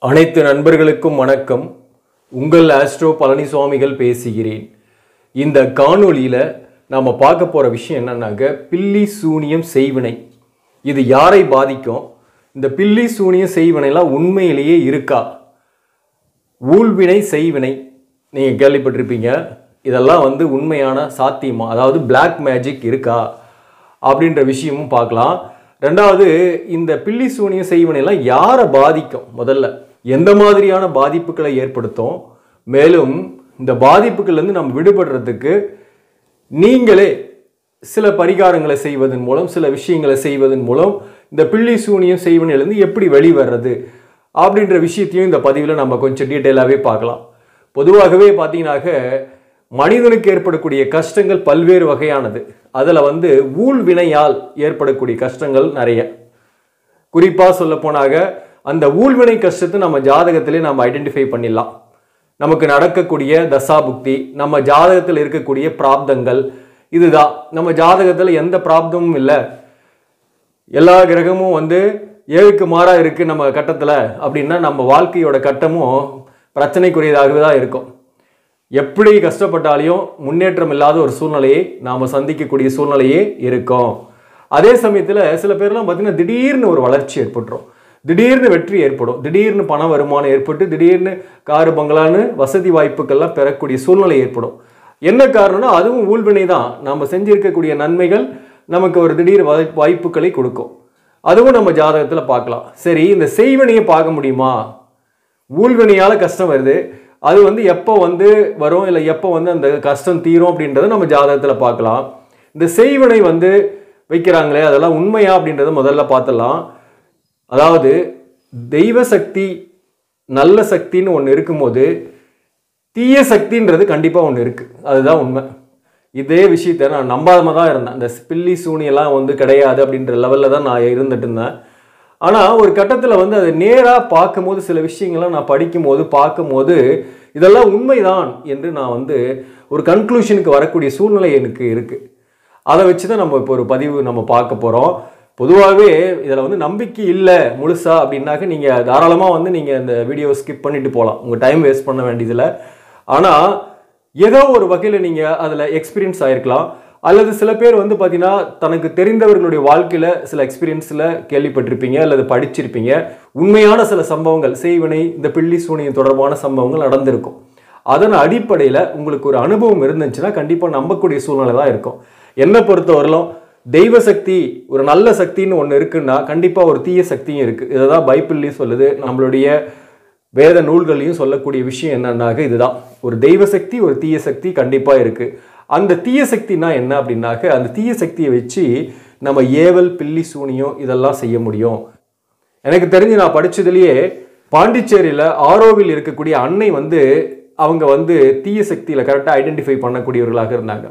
அனைத்து நண்பர்களுக்கும் வணக்கம் உங்கள் ஆஸ்ட்ரோ பழனிசுவாமிகள் பேசுகிறேன் இந்த காணொளியில் நாம் பார்க்க போகிற விஷயம் என்னன்னாக்க பில்லி சூனியம் செய்வினை இது யாரை பாதிக்கும் இந்த பில்லி சூனியம் செய்வினைலாம் உண்மையிலேயே இருக்கா ஊழ்வினை செய்வினை நீங்கள் கேள்விப்பட்டிருப்பீங்க இதெல்லாம் வந்து உண்மையான சாத்தியமா அதாவது Black மேஜிக் இருக்கா அப்படின்ற விஷயமும் பார்க்கலாம் ரெண்டாவது இந்த பில்லி சூனிய செய்வினைலாம் யாரை பாதிக்கும் முதல்ல எந்த மாதிரியான பாதிப்புகளை ஏற்படுத்தும் மேலும் இந்த பாதிப்புகள்லேருந்து நம்ம விடுபடுறதுக்கு நீங்களே சில பரிகாரங்களை செய்வதன் மூலம் சில விஷயங்களை செய்வதன் மூலம் இந்த பில்லி சூனியம் செய்வனிலிருந்து எப்படி வெளிவர்றது அப்படின்ற விஷயத்தையும் இந்த பதிவில் நம்ம கொஞ்சம் டீட்டெயிலாகவே பார்க்கலாம் பொதுவாகவே பார்த்தீங்கன்னாக்க மனிதனுக்கு ஏற்படக்கூடிய கஷ்டங்கள் பல்வேறு வகையானது அதில் வந்து ஊழ் வினையால் ஏற்படக்கூடிய கஷ்டங்கள் நிறைய குறிப்பாக சொல்ல போனாக அந்த ஊழ்வினை கஷ்டத்தை நம்ம ஜாதகத்திலே நம்ம ஐடென்டிஃபை பண்ணிடலாம் நமக்கு நடக்கக்கூடிய தசாபுக்தி நம்ம ஜாதகத்தில் இருக்கக்கூடிய பிராப்தங்கள் இதுதான் நம்ம ஜாதகத்தில் எந்த பிராப்தமும் இல்லை எல்லா கிரகமும் வந்து ஏழுக்கு மாறா இருக்கு நம்ம கட்டத்தில் அப்படின்னா நம்ம வாழ்க்கையோட கட்டமும் பிரச்சனைக்குரியதாகவே தான் இருக்கும் எப்படி கஷ்டப்பட்டாலையும் முன்னேற்றம் இல்லாத ஒரு சூழ்நிலையை நாம் சந்திக்கக்கூடிய சூழ்நிலையே இருக்கும் அதே சமயத்தில் சில பேர்லாம் பார்த்தீங்கன்னா திடீர்னு ஒரு வளர்ச்சி ஏற்பட்டுரும் திடீர்னு வெற்றி ஏற்படும் திடீர்னு பண வருமானம் ஏற்பட்டு திடீர்னு காரு பங்களான்னு வசதி வாய்ப்புகள்லாம் பெறக்கூடிய சூழ்நிலை ஏற்படும் என்ன காரணம்னா அதுவும் ஊழ்வினை தான் நம்ம செஞ்சிருக்கக்கூடிய நன்மைகள் நமக்கு ஒரு திடீர் வாய்- வாய்ப்புகளை கொடுக்கும் அதுவும் நம்ம ஜாதகத்தில் பார்க்கலாம் சரி இந்த செய்வினையை பார்க்க முடியுமா ஊழ்வினையால் கஷ்டம் வருது அது வந்து எப்போ வந்து வரும் இல்லை எப்போ வந்து அந்த கஷ்டம் தீரும் அப்படின்றத நம்ம ஜாதகத்தில் பார்க்கலாம் இந்த செய்வினை வந்து வைக்கிறாங்களே அதெல்லாம் உண்மையா அப்படின்றத முதல்ல பார்த்துடலாம் அதாவது தெய்வ சக்தி நல்ல சக்தின்னு ஒன்று இருக்கும்போது தீய சக்தின்றது கண்டிப்பாக ஒன்று இருக்குது அதுதான் உண்மை இதே விஷயத்த நான் நம்பாம தான் இருந்தேன் இந்த பில்லி சூனியெல்லாம் வந்து கிடையாது அப்படின்ற லெவலில் தான் நான் இருந்துட்டு இருந்தேன் ஆனால் ஒரு கட்டத்தில் வந்து அதை நேராக பார்க்கும்போது சில விஷயங்கள்லாம் நான் படிக்கும்போது பார்க்கும்போது இதெல்லாம் உண்மைதான் என்று நான் வந்து ஒரு கன்க்ளூஷனுக்கு வரக்கூடிய சூழ்நிலை எனக்கு இருக்குது அதை வச்சு தான் நம்ம இப்போ ஒரு பதிவு நம்ம பார்க்க போகிறோம் பொதுவாகவே இதில் வந்து நம்பிக்கை இல்லை முழுசா அப்படின்னாக்க நீங்கள் தாராளமாக வந்து நீங்கள் இந்த வீடியோவை ஸ்கிப் பண்ணிட்டு போகலாம் உங்கள் டைம் வேஸ்ட் பண்ண வேண்டியதில்லை ஆனால் ஏதோ ஒரு வகையில் நீங்கள் அதில் எக்ஸ்பீரியன்ஸ் ஆயிருக்கலாம் அல்லது சில பேர் வந்து பார்த்தீங்கன்னா தனக்கு தெரிந்தவர்களுடைய வாழ்க்கையில் சில எக்ஸ்பீரியன்ஸில் கேள்விப்பட்டிருப்பீங்க அல்லது படிச்சிருப்பீங்க உண்மையான சில சம்பவங்கள் செய்வினை இந்த பில்லி சூனியம் தொடர்பான சம்பவங்கள் நடந்திருக்கும் அதன் அடிப்படையில் உங்களுக்கு ஒரு அனுபவம் இருந்துச்சுன்னா கண்டிப்பாக நம்பக்கூடிய சூழ்நிலை தான் இருக்கும் என்னை பொறுத்தவரையிலும் தெய்வ சக்தி ஒரு நல்ல சக்தின்னு ஒன்று இருக்குன்னா கண்டிப்பாக ஒரு தீய சக்தியும் இருக்குது இதை தான் பைபிள்லேயும் சொல்லுது நம்மளுடைய வேத நூல்களையும் சொல்லக்கூடிய விஷயம் என்னன்னாக்க இதுதான் ஒரு தெய்வ சக்தி ஒரு தீய சக்தி கண்டிப்பாக இருக்குது அந்த தீய சக்தினா என்ன அப்படின்னாக்க அந்த தீய சக்தியை வச்சு நம்ம ஏவல் பில்லி சூனியம் இதெல்லாம் செய்ய முடியும் எனக்கு தெரிஞ்சு நான் படிச்சதுலயே பாண்டிச்சேரியில் ஆரோவில் இருக்கக்கூடிய அன்னை வந்து அவங்க வந்து தீய சக்தியில் கரெக்டாக ஐடென்டிஃபை பண்ணக்கூடியவர்களாக இருந்தாங்க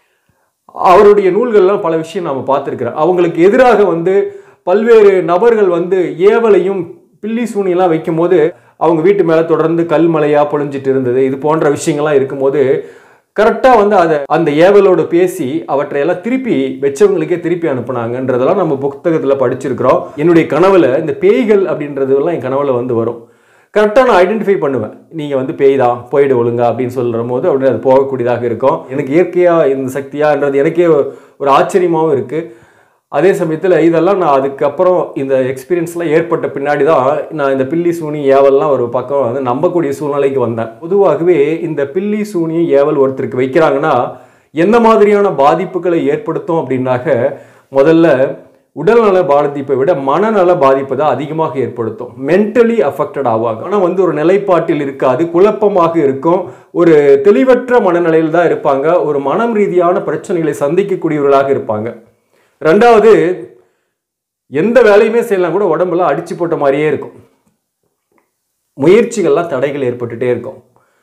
அவருடைய நூல்கள்லாம் பல விஷயம் நாம் பார்த்துருக்கிறோம் அவங்களுக்கு எதிராக வந்து பல்வேறு நபர்கள் வந்து ஏவலையும் பில்லி சூனியெல்லாம் வைக்கும்போது அவங்க வீட்டு மேலே தொடர்ந்து கல்மலையாக பொழிஞ்சிட்டு இருந்தது இது போன்ற விஷயங்கள்லாம் இருக்கும்போது கரெக்டாக வந்து அதை அந்த ஏவலோடு பேசி அவற்றை எல்லாம் திருப்பி வச்சவங்களுக்கே திருப்பி அனுப்புனாங்கன்றதெல்லாம் நம்ம புத்தகத்தில் படிச்சிருக்கிறோம் என்னுடைய கனவுல இந்த பேய்கள் அப்படின்றதெல்லாம் என் கனவுல வந்து வரும் கரெக்டாக நான் ஐடென்டிஃபை பண்ணுவேன் நீங்கள் வந்து பேய் தான் போயிடு ஒழுங்கா அப்படின்னு சொல்கிற போது அப்படியே அது போகக்கூடியதாக இருக்கும் எனக்கு இயற்கையாக இந்த சக்தியான்றது எனக்கே ஒரு ஆச்சரியமாகவும் இருக்குது அதே சமயத்தில் இதெல்லாம் நான் அதுக்கப்புறம் இந்த எக்ஸ்பீரியன்ஸ்லாம் ஏற்பட்ட பின்னாடி தான் நான் இந்த பில்லி சூனி ஏவல்லாம் ஒரு பக்கம் வந்து நம்பக்கூடிய சூழ்நிலைக்கு வந்தேன் பொதுவாகவே இந்த பில்லி சூனி ஏவல் ஒருத்தருக்கு வைக்கிறாங்கன்னா எந்த மாதிரியான பாதிப்புகளை ஏற்படுத்தும் அப்படின்னாக்க முதல்ல உடல்நல பாதிப்பை விட மனநல பாதிப்பை தான் அதிகமாக ஏற்படுத்தும் மென்டலி அஃபெக்டட் ஆவாங்க ஆனால் வந்து ஒரு நிலைப்பாட்டில் இருக்காது குழப்பமாக இருக்கும் ஒரு தெளிவற்ற மனநிலையில் தான் இருப்பாங்க ஒரு மனம் ரீதியான பிரச்சனைகளை சந்திக்கக்கூடியவர்களாக இருப்பாங்க ரெண்டாவது எந்த வேலையுமே செய்யலாம் கூட உடம்பெல்லாம் அடிச்சு போட்ட மாதிரியே இருக்கும் முயற்சிகள்லாம் தடைகள் ஏற்பட்டுட்டே இருக்கும்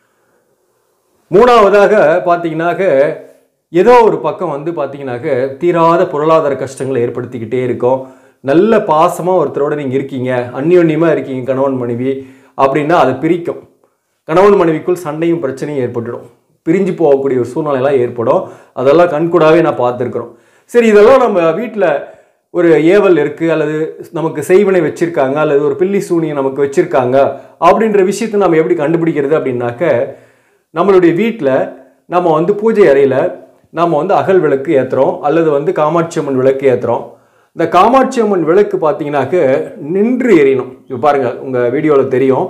மூணாவதாக பார்த்தீங்கன்னாக்க ஏதோ ஒரு பக்கம் வந்து பார்த்தீங்கன்னாக்க தீராத பொருளாதார கஷ்டங்களை ஏற்படுத்திக்கிட்டே இருக்கும் நல்ல பாசமாக ஒருத்தரோட நீங்கள் இருக்கீங்க அந்யோன்யமாக இருக்கீங்க கணவன் மனைவி அப்படின்னா அதை பிரிக்கும் கணவன் மனைவிக்குள் சண்டையும் பிரச்சனையும் ஏற்பட்டுடும் பிரிஞ்சு போகக்கூடிய ஒரு சூழ்நிலையெல்லாம் ஏற்படும் அதெல்லாம் கண்கூடாவே நான் பார்த்துருக்குறோம் சரி இதெல்லாம் நம்ம வீட்டில் ஒரு ஏவல் இருக்குது அல்லது நமக்கு செய்வினை வச்சுருக்காங்க அல்லது ஒரு பில்லி சூனியை நமக்கு வச்சுருக்காங்க அப்படின்ற விஷயத்தை நம்ம எப்படி கண்டுபிடிக்கிறது அப்படின்னாக்க நம்மளுடைய வீட்டில் நம்ம வந்து பூஜை அறையில் நம்ம வந்து அகல் விளக்கு ஏற்றுறோம் அல்லது வந்து காமாட்சி அம்மன் விளக்கு ஏற்றுறோம் இந்த காமாட்சி அம்மன் விளக்கு பார்த்தீங்கன்னாக்க நின்று எரியணும் இப்போ பாருங்கள் உங்கள் வீடியோவில் தெரியும்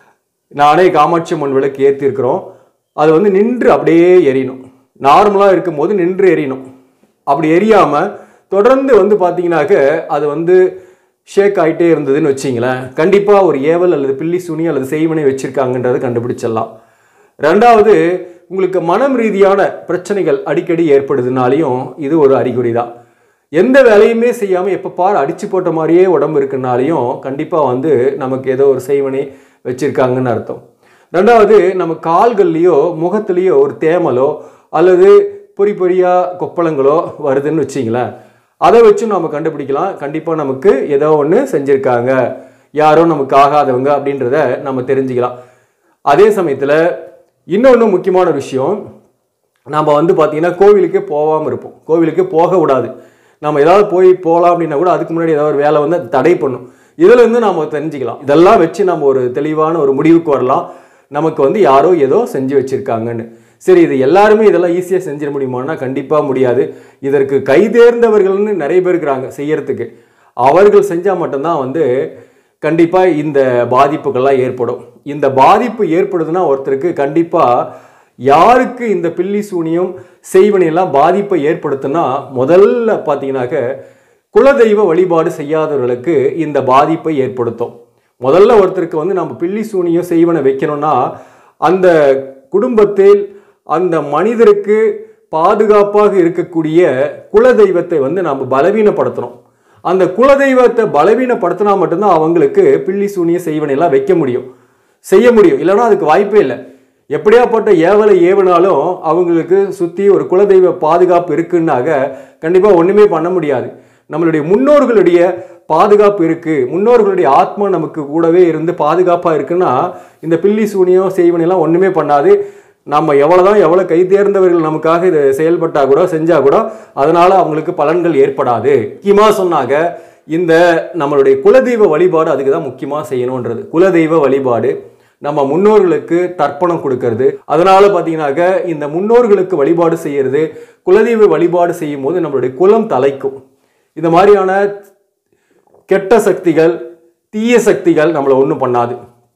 நானே காமாட்சி அம்மன் விளக்கு ஏற்றிருக்கிறோம் அது வந்து நின்று அப்படியே எரியணும் நார்மலாக இருக்கும்போது நின்று எரியணும் அப்படி எரியாமல் தொடர்ந்து வந்து பார்த்தீங்கன்னாக்க அது வந்து ஷேக் ஆகிட்டே இருந்ததுன்னு வச்சிங்களேன் கண்டிப்பாக ஒரு ஏவல் அல்லது பில்லி சுனி அல்லது செய்வனை வச்சுருக்காங்கன்றதை கண்டுபிடிச்சிடலாம் ரெண்டாவது உங்களுக்கு மனம் ரீதியான பிரச்சனைகள் அடிக்கடி ஏற்படுதுனாலையும் இது ஒரு அறிகுறி தான் எந்த வேலையுமே செய்யாமல் எப்போ பார் அடிச்சு போட்ட மாதிரியே உடம்பு இருக்குனாலையும் கண்டிப்பாக வந்து நமக்கு ஏதோ ஒரு செய்வனை வச்சுருக்காங்கன்னு அர்த்தம் ரெண்டாவது நம்ம கால்கள்லேயோ முகத்துலேயோ ஒரு தேமலோ அல்லது பொறி பொறியாக கொப்பளங்களோ வருதுன்னு வச்சிங்களேன் அதை வச்சு நம்ம கண்டுபிடிக்கலாம் கண்டிப்பாக நமக்கு ஏதோ ஒன்று செஞ்சுருக்காங்க யாரோ நமக்கு ஆகாதவங்க அப்படின்றத நம்ம தெரிஞ்சுக்கலாம் அதே சமயத்தில் இன்னொன்று முக்கியமான விஷயம் நம்ம வந்து பார்த்தீங்கன்னா கோவிலுக்கே போகாமல் இருப்போம் கோவிலுக்கே போக விடாது நம்ம ஏதாவது போய் போகலாம் அப்படின்னா கூட அதுக்கு முன்னாடி ஏதாவது ஒரு வேலை வந்து அது தடை பண்ணும் இதுல இருந்து நாம தெரிஞ்சுக்கலாம் இதெல்லாம் வச்சு நம்ம ஒரு தெளிவான ஒரு முடிவுக்கு வரலாம் நமக்கு வந்து யாரோ ஏதோ செஞ்சு வச்சிருக்காங்கன்னு சரி இது எல்லாருமே இதெல்லாம் ஈஸியாக செஞ்சிட முடியுமான்னா கண்டிப்பாக முடியாது இதற்கு கைதேர்ந்தவர்கள்னு நிறைய பேர் இருக்கிறாங்க செய்யறதுக்கு அவர்கள் செஞ்சால் மட்டும்தான் வந்து கண்டிப்பாக இந்த பாதிப்புகள்லாம் ஏற்படும் இந்த பாதிப்பு ஏற்படுதுன்னா ஒருத்தருக்கு கண்டிப்பாக யாருக்கு இந்த பில்லி சூனியம் செய்வனையெல்லாம் பாதிப்பை ஏற்படுத்துனா முதல்ல பார்த்தீங்கன்னாக்க குலதெய்வ வழிபாடு செய்யாதவர்களுக்கு இந்த பாதிப்பை ஏற்படுத்தும் முதல்ல ஒருத்தருக்கு வந்து நம்ம பில்லி சூனியம் செய்வனை வைக்கணும்னா அந்த குடும்பத்தில் அந்த மனிதருக்கு பாதுகாப்பாக இருக்கக்கூடிய குலதெய்வத்தை வந்து நம்ம பலவீனப்படுத்தணும் அந்த குலதெய்வத்தை பலவீனப்படுத்தினா மட்டும்தான் அவங்களுக்கு பில்லி சூனிய செய்வனையெல்லாம் வைக்க முடியும் செய்ய முடியும் இல்லைன்னா அதுக்கு வாய்ப்பே இல்லை எப்படியாப்பட்ட ஏவலை ஏவனாலும் அவங்களுக்கு சுற்றி ஒரு குலதெய்வ பாதுகாப்பு இருக்குன்னாக கண்டிப்பாக ஒன்றுமே பண்ண முடியாது நம்மளுடைய முன்னோர்களுடைய பாதுகாப்பு இருக்கு முன்னோர்களுடைய ஆத்மா நமக்கு கூடவே இருந்து பாதுகாப்பாக இருக்குன்னா இந்த பில்லி சூனியம் செய்வனையெல்லாம் ஒன்றுமே பண்ணாது நம்ம எவ்வளோதான் எவ்வளோ கை தேர்ந்தவர்கள் நமக்காக இது செயல்பட்டா கூட செஞ்சா கூட அதனால அவங்களுக்கு பலன்கள் ஏற்படாது முக்கியமாக சொன்னாங்க இந்த நம்மளுடைய குலதெய்வ வழிபாடு அதுக்கு தான் முக்கியமாக செய்யணுன்றது குலதெய்வ வழிபாடு நம்ம முன்னோர்களுக்கு தர்ப்பணம் கொடுக்கறது அதனால பார்த்தீங்கன்னாக்க இந்த முன்னோர்களுக்கு வழிபாடு செய்யறது குலதெய்வ வழிபாடு செய்யும் போது நம்மளுடைய குலம் தலைக்கும் இந்த மாதிரியான கெட்ட சக்திகள் தீய சக்திகள் நம்மளை ஒன்றும் பண்ணாது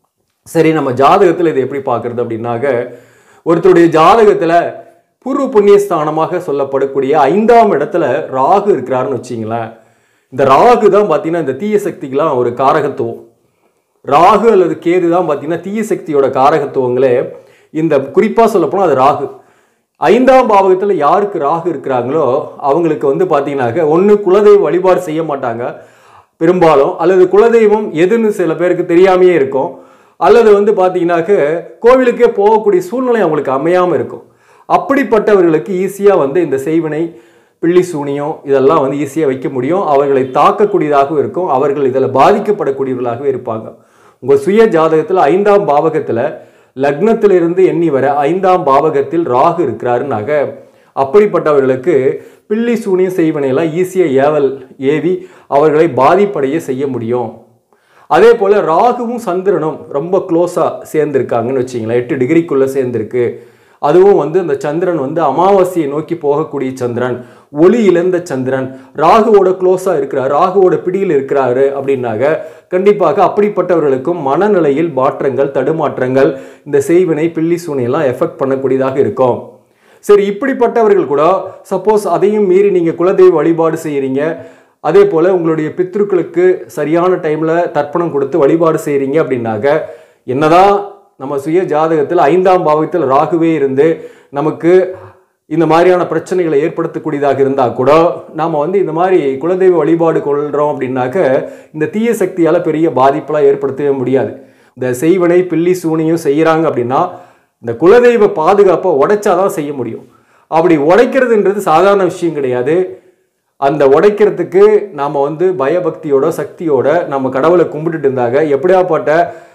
சரி நம்ம ஜாதகத்தில் இதை எப்படி பார்க்கறது அப்படின்னாக்க ஒருத்தருடைய ஜாதகத்தில் பூர்வ புண்ணிய ஸ்தானமாக சொல்லப்படக்கூடிய ஐந்தாம் இடத்துல ராகு இருக்கிறாருன்னு வச்சிங்களேன் இந்த ராகு தான் பார்த்தீங்கன்னா இந்த தீய சக்திக்கெல்லாம் ஒரு காரகத்துவம் ராகு அல்லது கேது தான் பார்த்தீங்கன்னா தீய சக்தியோட காரகத்துவங்களே இந்த குறிப்பாக சொல்லப்போனால் அது ராகு ஐந்தாம் பாவகத்தில் யாருக்கு ராகு இருக்கிறாங்களோ அவங்களுக்கு வந்து பார்த்தீங்கன்னாக்க ஒன்று குலதெய்வ வழிபாடு செய்ய மாட்டாங்க பெரும்பாலும் அல்லது குலதெய்வம் எதுன்னு சில பேருக்கு தெரியாமையே இருக்கும் அல்லது வந்து பார்த்தீங்கன்னாக்க கோவிலுக்கே போகக்கூடிய சூழ்நிலை அவங்களுக்கு அமையாமல் இருக்கும் அப்படிப்பட்டவர்களுக்கு ஈஸியாக வந்து இந்த செய்வினை பில்லி சூனியம் இதெல்லாம் வந்து ஈஸியாக வைக்க முடியும் அவர்களை தாக்கக்கூடியதாகவும் இருக்கும் அவர்கள் இதில் பாதிக்கப்படக்கூடியவர்களாகவே இருப்பாங்க உங்கள் சுய ஜாதகத்தில் ஐந்தாம் பாவகத்தில் லக்னத்திலிருந்து எண்ணி வர ஐந்தாம் பாவகத்தில் ராகு இருக்கிறாருனாக அப்படிப்பட்டவர்களுக்கு பில்லி சூனியம் செய்வனையெல்லாம் ஈஸியாக ஏவல் ஏவி அவர்களை பாதிப்படைய செய்ய முடியும் அதே போல் ராகுவும் சந்திரனும் ரொம்ப க்ளோஸாக சேர்ந்துருக்காங்கன்னு வச்சிங்களேன் எட்டு டிகிரிக்குள்ளே சேர்ந்துருக்கு அதுவும் வந்து அந்த சந்திரன் வந்து அமாவாசையை நோக்கி போகக்கூடிய சந்திரன் ஒளி இழந்த சந்திரன் ராகுவோட க்ளோஸாக இருக்கிறார் ராகுவோட பிடியில் இருக்கிறாரு அப்படின்னாக கண்டிப்பாக அப்படிப்பட்டவர்களுக்கும் மனநிலையில் மாற்றங்கள் தடுமாற்றங்கள் இந்த செய்வினை பில்லி சூனையெல்லாம் எஃபெக்ட் பண்ணக்கூடியதாக இருக்கும் சரி இப்படிப்பட்டவர்கள் கூட சப்போஸ் அதையும் மீறி நீங்கள் குலதெய்வ வழிபாடு செய்கிறீங்க அதே போல் உங்களுடைய பித்ருக்களுக்கு சரியான டைமில் தர்ப்பணம் கொடுத்து வழிபாடு செய்கிறீங்க அப்படின்னாக்க என்னதான் நம்ம சுய ஜாதகத்தில் ஐந்தாம் பாவத்தில் ராகுவே இருந்து நமக்கு இந்த மாதிரியான பிரச்சனைகளை ஏற்படுத்தக்கூடியதாக இருந்தால் கூட நாம் வந்து இந்த மாதிரி குலதெய்வ வழிபாடு கொள்கிறோம் அப்படின்னாக்க இந்த தீய சக்தியால் பெரிய பாதிப்பெல்லாம் ஏற்படுத்தவே முடியாது இந்த செய்வனை பில்லி சூனியும் செய்கிறாங்க அப்படின்னா இந்த குலதெய்வ பாதுகாப்பை உடைச்சாதான் செய்ய முடியும் அப்படி உடைக்கிறதுன்றது சாதாரண விஷயம் கிடையாது அந்த உடைக்கிறதுக்கு நாம் வந்து பயபக்தியோட சக்தியோட நம்ம கடவுளை கும்பிட்டுட்டு இருந்தாங்க எப்படியாப்பட்ட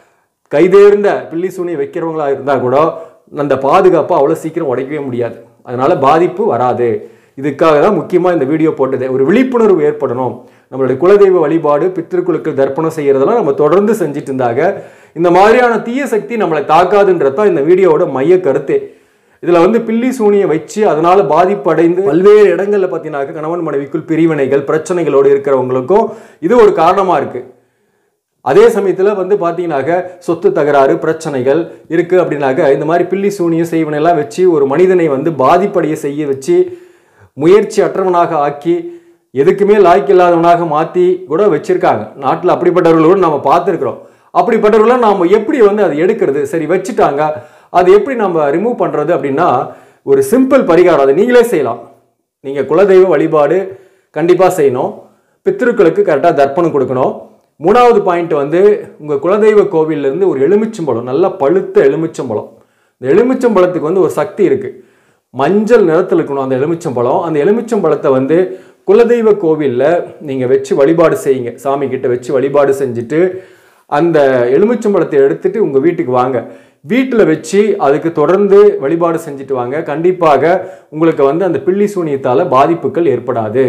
கைதேர்ந்த பில்லி சூனி வைக்கிறவங்களா இருந்தால் கூட அந்த பாதுகாப்பை அவ்வளோ சீக்கிரம் உடைக்கவே முடியாது அதனால பாதிப்பு வராது இதுக்காக தான் முக்கியமாக இந்த வீடியோ போட்டது ஒரு விழிப்புணர்வு ஏற்படணும் நம்மளுடைய குலதெய்வ வழிபாடு பித்திருக்குழுக்கள் தர்ப்பணம் செய்கிறதெல்லாம் நம்ம தொடர்ந்து செஞ்சுட்டு இருந்தாங்க இந்த மாதிரியான தீய சக்தி நம்மளை தாக்காதுன்றது தான் இந்த வீடியோவோட மைய கருத்தே இதுல வந்து பில்லி சூனியை வச்சு அதனால பாதிப்படைந்து பல்வேறு இடங்கள்ல பார்த்தீங்கன்னாக்க கணவன் மனைவிக்குள் பிரிவினைகள் பிரச்சனைகளோடு இருக்கிறவங்களுக்கும் இது ஒரு காரணமா இருக்கு அதே சமயத்தில் வந்து பார்த்தீங்கன்னாக்க சொத்து தகராறு பிரச்சனைகள் இருக்குது அப்படின்னாக்க இந்த மாதிரி பில்லி சூனியம் செய்வனெல்லாம் வச்சு ஒரு மனிதனை வந்து பாதிப்படைய செய்ய வச்சு முயற்சி அற்றவனாக ஆக்கி எதுக்குமே லாய்க்கு இல்லாதவனாக மாற்றி கூட வச்சுருக்காங்க நாட்டில் அப்படிப்பட்டவர்களோடு நம்ம பார்த்துருக்குறோம் அப்படிப்பட்டவர்கள நாம் எப்படி வந்து அதை எடுக்கிறது சரி வச்சுட்டாங்க அது எப்படி நம்ம ரிமூவ் பண்ணுறது அப்படின்னா ஒரு சிம்பிள் பரிகாரம் அதை நீங்களே செய்யலாம் நீங்கள் குலதெய்வ வழிபாடு கண்டிப்பாக செய்யணும் பித்திருக்களுக்கு கரெக்டாக தர்ப்பணம் கொடுக்கணும் மூணாவது பாயிண்ட் வந்து உங்கள் குலதெய்வ கோவில்லேருந்து ஒரு எலுமிச்சம்பழம் நல்லா பழுத்த எலுமிச்சம்பழம் இந்த எலுமிச்சம்பழத்துக்கு வந்து ஒரு சக்தி இருக்குது மஞ்சள் நிறத்தில் இருக்கணும் அந்த எலுமிச்சம்பழம் அந்த எலுமிச்சம்பழத்தை வந்து குலதெய்வ கோவிலில் நீங்கள் வச்சு வழிபாடு செய்யுங்க சாமி கிட்ட வச்சு வழிபாடு செஞ்சுட்டு அந்த எலுமிச்சம்பழத்தை எடுத்துட்டு உங்கள் வீட்டுக்கு வாங்க வீட்டில் வச்சு அதுக்கு தொடர்ந்து வழிபாடு செஞ்சுட்டு வாங்க கண்டிப்பாக உங்களுக்கு வந்து அந்த பில்லி சூனியத்தால் பாதிப்புகள் ஏற்படாது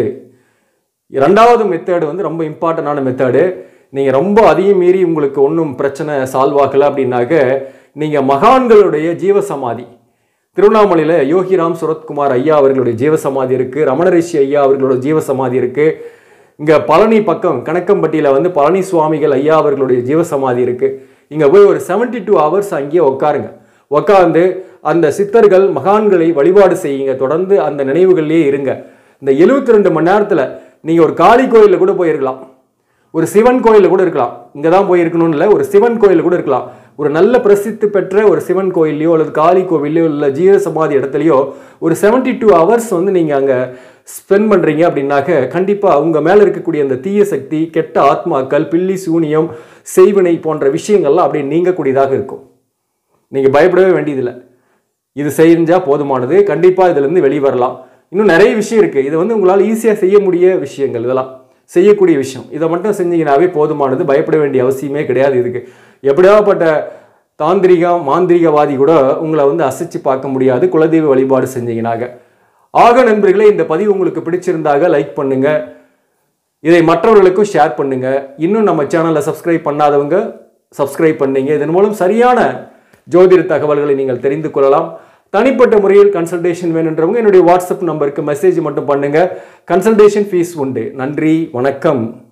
இரண்டாவது மெத்தேடு வந்து ரொம்ப இம்பார்ட்டண்டான மெத்தேடு நீங்கள் ரொம்ப அதிகம் மீறி உங்களுக்கு ஒன்றும் பிரச்சனை சால்வ் ஆகலை அப்படின்னாக்க நீங்கள் மகான்களுடைய ஜீவசமாதி திருவண்ணாமலையில் யோகிராம் சுரத்குமார் ஐயா அவர்களுடைய ஜீவசமாதி இருக்குது ரமணரிஷி ஐயா அவர்களோட ஜீவசமாதி இருக்குது இங்கே பழனி பக்கம் கணக்கம்பட்டியில் வந்து பழனி சுவாமிகள் ஐயா அவர்களுடைய ஜீவசமாதி இருக்குது இங்கே போய் ஒரு 72 டூ ஹவர்ஸ் அங்கேயே உட்காருங்க உட்காந்து அந்த சித்தர்கள் மகான்களை வழிபாடு செய்யுங்க தொடர்ந்து அந்த நினைவுகள்லேயே இருங்க இந்த 72 ரெண்டு மணி நேரத்தில் நீங்கள் ஒரு காளி கோயிலில் கூட போயிருக்கலாம் ஒரு சிவன் கோயிலில் கூட இருக்கலாம் இங்கே தான் போயிருக்கணும்னு இல்லை ஒரு சிவன் கோயிலில் கூட இருக்கலாம் ஒரு நல்ல பிரசித்தி பெற்ற ஒரு சிவன் கோயில்லையோ அல்லது காளி கோவில்லையோ இல்லை ஜீவ சமாதி இடத்துலையோ ஒரு 72 டூ ஹவர்ஸ் வந்து நீங்கள் அங்கே ஸ்பெண்ட் பண்ணுறீங்க அப்படின்னாக்க கண்டிப்பாக உங்கள் மேலே இருக்கக்கூடிய அந்த தீய சக்தி கெட்ட ஆத்மாக்கள் பில்லி சூனியம் செய்வினை போன்ற விஷயங்கள்லாம் அப்படியே நீங்கக்கூடியதாக இருக்கும் நீங்கள் பயப்படவே வேண்டியதில்லை இது செஞ்சால் போதுமானது கண்டிப்பாக இதுலேருந்து வெளியே வரலாம் இன்னும் நிறைய விஷயம் இருக்குது இது வந்து உங்களால் ஈஸியாக செய்ய முடிய விஷயங்கள் இதெல்லாம் செய்யக்கூடிய விஷயம் இதை மட்டும் செஞ்சீங்கன்னாவே போதுமானது பயப்பட வேண்டிய அவசியமே கிடையாது இதுக்கு எப்படியாப்பட்ட தாந்திரிக மாந்திரிகவாதி கூட உங்களை வந்து அசைச்சு பார்க்க முடியாது குலதெய்வ வழிபாடு செஞ்சீங்கன்னாக ஆக நண்பர்களே இந்த பதிவு உங்களுக்கு பிடிச்சிருந்தாக லைக் பண்ணுங்க இதை மற்றவர்களுக்கும் ஷேர் பண்ணுங்க இன்னும் நம்ம சேனலை சப்ஸ்கிரைப் பண்ணாதவங்க சப்ஸ்கிரைப் பண்ணீங்க இதன் மூலம் சரியான ஜோதிட தகவல்களை நீங்கள் தெரிந்து கொள்ளலாம் தனிப்பட்ட முறையில் கன்சல்டேஷன் வேணுன்றவங்க என்னுடைய வாட்ஸ்அப் நம்பருக்கு மெசேஜ் மட்டும் பண்ணுங்க கன்சல்டேஷன் ஃபீஸ் உண்டு நன்றி வணக்கம்